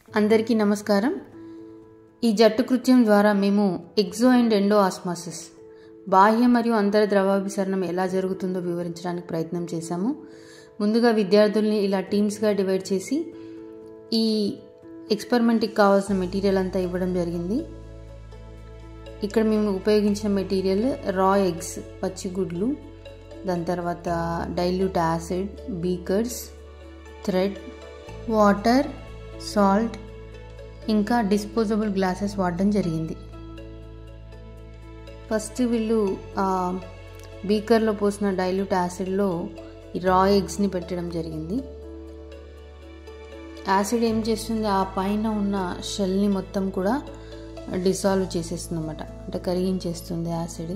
అందరికీ నమస్కారం ఈ జట్టు కృత్యం ద్వారా మేము ఎగ్జో అండ్ ఎండో ఆస్మాసిస్ బాహ్య మరియు అంతర ద్రవాభిసరణం ఎలా జరుగుతుందో వివరించడానికి ప్రయత్నం చేశాము ముందుగా విద్యార్థుల్ని ఇలా టీమ్స్గా డివైడ్ చేసి ఈ ఎక్స్పెరిమెంట్కి కావాల్సిన మెటీరియల్ అంతా ఇవ్వడం జరిగింది ఇక్కడ మేము ఉపయోగించిన మెటీరియల్ రా ఎగ్స్ పచ్చిగుడ్లు దాని తర్వాత dilute acid beakers thread water salt ఇంకా డిస్పోజబుల్ గ్లాసెస్ వాడడం జరిగింది ఫస్ట్ వీళ్ళు బీకర్లో పోసిన డైల్యూట్ యాసిడ్లో ఈ రా ఎగ్స్ని పెట్టడం జరిగింది యాసిడ్ ఏం చేస్తుంది ఆ పైన ఉన్న షెల్ని మొత్తం కూడా డిసాల్వ్ చేసేస్తుంది అనమాట అంటే కరిగించేస్తుంది యాసిడ్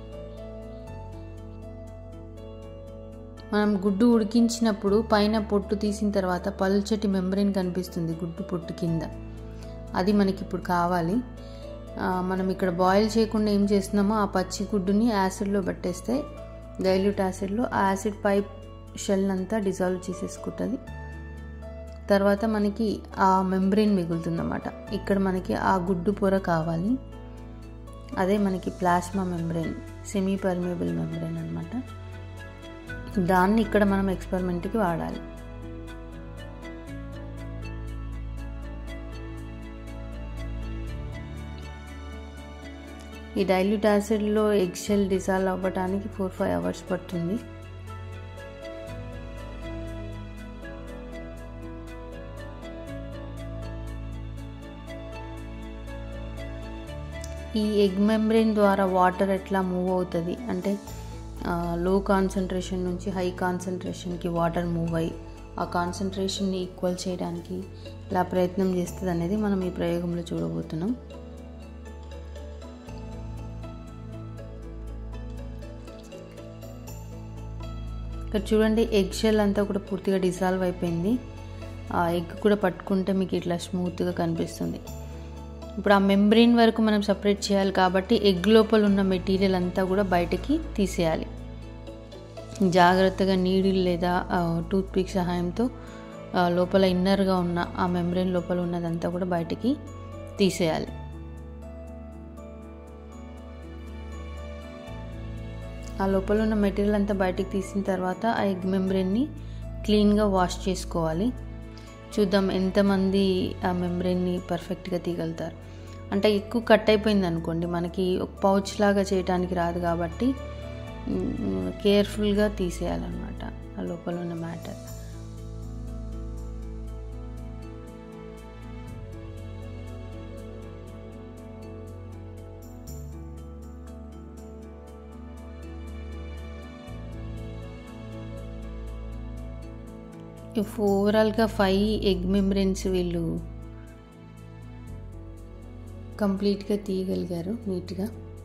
మనం గుడ్డు ఉడికించినప్పుడు పైన పొట్టు తీసిన తర్వాత పల్చటి మెంబ్రెయిన్ కనిపిస్తుంది గుడ్డు పొట్టు కింద అది మనకి ఇప్పుడు కావాలి మనం ఇక్కడ బాయిల్ చేయకుండా ఏం చేస్తున్నామో ఆ పచ్చి గుడ్డుని యాసిడ్లో పెట్టేస్తే డైల్యూట్ యాసిడ్లో ఆ యాసిడ్ పైప్ షెల్ అంతా డిజాల్వ్ చేసేసుకుంటుంది తర్వాత మనకి ఆ మెంబ్రెయిన్ మిగులుతుందన్నమాట ఇక్కడ మనకి ఆ గుడ్డు పొర కావాలి అదే మనకి plasma membrane semi permeable membrane అనమాట దాన్ని ఇక్కడ మనం ఎక్స్పెరిమెంట్కి వాడాలి ఈ డైల్యూట్ యాసిడ్లో ఎగ్ షెల్ డిసాల్వ్ అవ్వడానికి ఫోర్ ఫైవ్ అవర్స్ పడుతుంది ఈ ఎగ్ మెంబ్రెయిన్ ద్వారా వాటర్ ఎట్లా మూవ్ అవుతుంది అంటే లో కాన్సన్ట్రేషన్ నుంచి హై కాన్సన్ట్రేషన్కి వాటర్ మూవ్ అయ్యి ఆ కాన్సన్ట్రేషన్ని ఈక్వల్ చేయడానికి ఇలా ప్రయత్నం చేస్తుంది అనేది మనం ఈ ప్రయోగంలో చూడబోతున్నాం ఇక్కడ చూడండి ఎగ్ షెల్ అంతా కూడా పూర్తిగా డిసాల్వ్ అయిపోయింది ఆ ఎగ్ కూడా పట్టుకుంటే మీకు ఇట్లా స్మూత్గా కనిపిస్తుంది ఇప్పుడు ఆ మెంబ్రెయిన్ వరకు మనం సపరేట్ చేయాలి కాబట్టి ఎగ్ లోపల ఉన్న మెటీరియల్ అంతా కూడా బయటకి తీసేయాలి జాగ్రత్తగా నీడిల్ లేదా టూత్ పిక్ సహాయంతో లోపల ఇన్నర్గా ఉన్న ఆ మెంబ్రెయిన్ లోపల ఉన్నదంతా కూడా బయటికి తీసేయాలి ఆ లోపల ఉన్న మెటీరియల్ అంతా బయటికి తీసిన తర్వాత ఆ ఎగ్ మెంబ్రెయిన్ని క్లీన్గా వాష్ చేసుకోవాలి చూద్దాం ఎంతమంది ఆ మెంబ్రెయిన్ని పర్ఫెక్ట్గా తీయగలుగుతారు అంటే ఎక్కువ కట్ అయిపోయింది అనుకోండి మనకి ఒక పౌచ్ లాగా చేయడానికి రాదు కాబట్టి కేర్ఫుల్గా తీసేయాలన్నమాట ఆ లోపల ఉన్న మ్యాటర్ ఇఫ్ ఓవరాల్గా ఫైవ్ ఎగ్ మెంబ్రెయిన్స్ వీళ్ళు కంప్లీట్గా తీయగలిగారు నీట్గా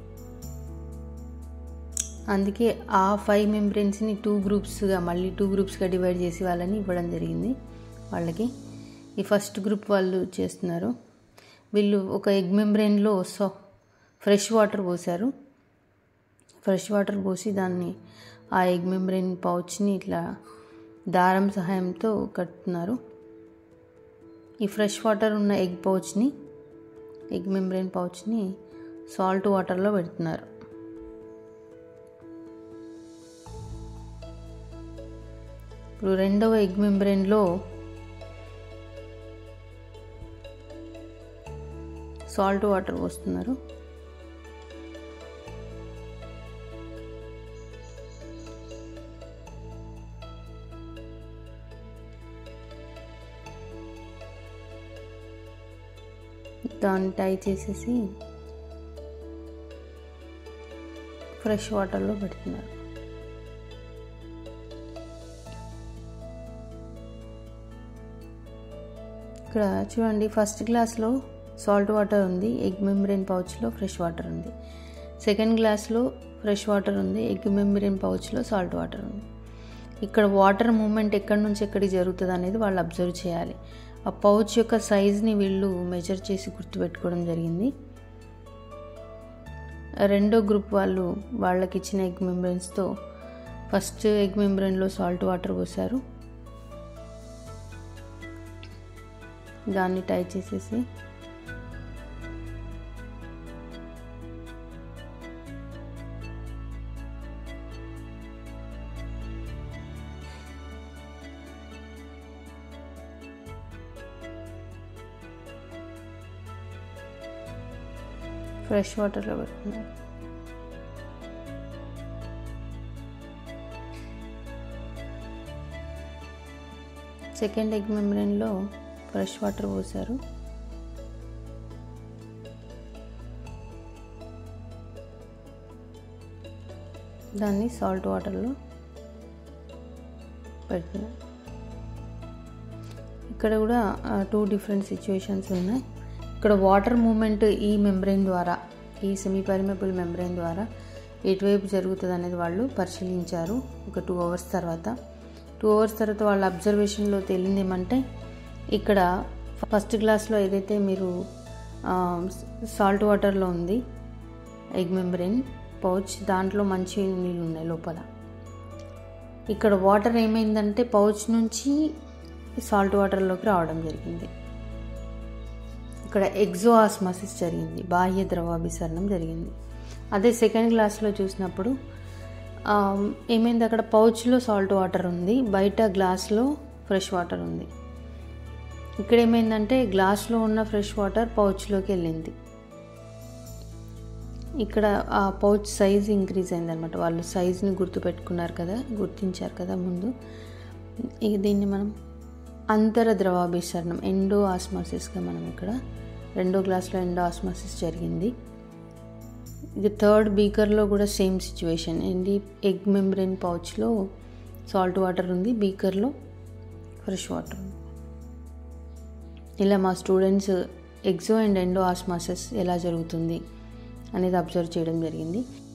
అందుకే ఆ ఫైవ్ మెంబ్రెయిన్స్ని టూ గ్రూప్స్గా మళ్ళీ టూ గ్రూప్స్గా డివైడ్ చేసి వాళ్ళని ఇవ్వడం జరిగింది వాళ్ళకి ఈ ఫస్ట్ గ్రూప్ వాళ్ళు చేస్తున్నారు వీళ్ళు ఒక ఎగ్ మెంబ్రెయిన్లో సో ఫ్రెష్ వాటర్ పోసారు ఫ్రెష్ వాటర్ పోసి దాన్ని ఆ ఎగ్ మెంబ్రెయిన్ పౌచ్ని ఇట్లా దారం సహాయంతో కట్టుతున్నారు ఈ ఫ్రెష్ వాటర్ ఉన్న ఎగ్ పౌచ్ని ఎగ్ మెంబ్రెయిన్ పౌచ్ని సాల్ట్ వాటర్లో పెడుతున్నారు ఇప్పుడు రెండవ ఎగ్ మెంబ్రెయిన్లో సాల్ట్ వాటర్ పోస్తున్నారు దాన్ని టై చేసేసి ఫ్రెష్ వాటర్లో పెడుతున్నారు ఇక్కడ చూడండి ఫస్ట్ గ్లాస్లో సాల్ట్ వాటర్ ఉంది ఎగ్ మెంబ్రెయిన్ పౌచ్లో ఫ్రెష్ వాటర్ ఉంది సెకండ్ గ్లాస్లో ఫ్రెష్ వాటర్ ఉంది ఎగ్ మెంబ్రెయిన్ పౌచ్లో సాల్ట్ వాటర్ ఉంది ఇక్కడ వాటర్ మూమెంట్ ఎక్కడి నుంచి ఎక్కడికి జరుగుతుంది అనేది వాళ్ళు అబ్జర్వ్ చేయాలి ఆ పౌచ్ యొక్క సైజ్ని వీళ్ళు మెజర్ చేసి గుర్తుపెట్టుకోవడం జరిగింది రెండో గ్రూప్ వాళ్ళు వాళ్ళకి ఇచ్చిన ఎగ్ మెంబ్రెయిన్స్తో ఫస్ట్ ఎగ్ మెంబ్రెయిన్లో సాల్ట్ వాటర్ పోసారు దాన్ని టై చేసేసి ఫ్రెష్ వాటర్లో పెడుతున్నారు సెకండ్ ఎగ్ మెమ్బ్రెయిన్లో ఫ్రెష్ వాటర్ పోసారు దాన్ని సాల్ట్ వాటర్లో పెడుతున్నారు ఇక్కడ కూడా టూ డిఫరెంట్ సిచ్యువేషన్స్ ఉన్నాయి ఇక్కడ వాటర్ మూమెంట్ ఈ మెంబ్రెయిన్ ద్వారా ఈ సెమీ పర్మిబుల్ మెంబ్రెయిన్ ద్వారా ఎటువైపు జరుగుతుంది అనేది వాళ్ళు పరిశీలించారు ఒక టూ అవర్స్ తర్వాత టూ అవర్స్ తర్వాత వాళ్ళ అబ్జర్వేషన్లో తేలింది ఏమంటే ఇక్కడ ఫస్ట్ గ్లాస్లో ఏదైతే మీరు సాల్ట్ వాటర్లో ఉంది ఎగ్ మెంబ్రెయిన్ పౌచ్ దాంట్లో మంచి నీళ్ళు ఉన్నాయి లోపల ఇక్కడ వాటర్ ఏమైందంటే పౌచ్ నుంచి సాల్ట్ వాటర్లోకి రావడం జరిగింది ఇక్కడ ఎగ్జో ఆస్మాసిస్ జరిగింది బాహ్య ద్రవాభిసరణం జరిగింది అదే సెకండ్ గ్లాస్లో చూసినప్పుడు ఏమైంది అక్కడ పౌచ్లో సాల్ట్ వాటర్ ఉంది బయట గ్లాస్లో ఫ్రెష్ వాటర్ ఉంది ఇక్కడ ఏమైందంటే గ్లాస్లో ఉన్న ఫ్రెష్ వాటర్ పౌచ్లోకి వెళ్ళింది ఇక్కడ ఆ పౌచ్ సైజ్ ఇంక్రీజ్ అయిందనమాట వాళ్ళు సైజ్ని గుర్తుపెట్టుకున్నారు కదా గుర్తించారు కదా ముందు ఇక దీన్ని మనం అంతర ద్రవాభిసరణం ఎండో ఆస్మాసిస్గా మనం ఇక్కడ రెండో గ్లాస్లో ఎండో ఆస్మాసిస్ జరిగింది ఇది థర్డ్ బీకర్లో కూడా సేమ్ సిచ్యువేషన్ ఏంటి ఎగ్ మెంబ్రెయిన్ పౌచ్లో సాల్ట్ వాటర్ ఉంది బీకర్లో ఫ్రెష్ వాటర్ ఉంది ఇలా మా students exo and endo osmosis ఎలా జరుగుతుంది అనేది అబ్జర్వ్ చేయడం జరిగింది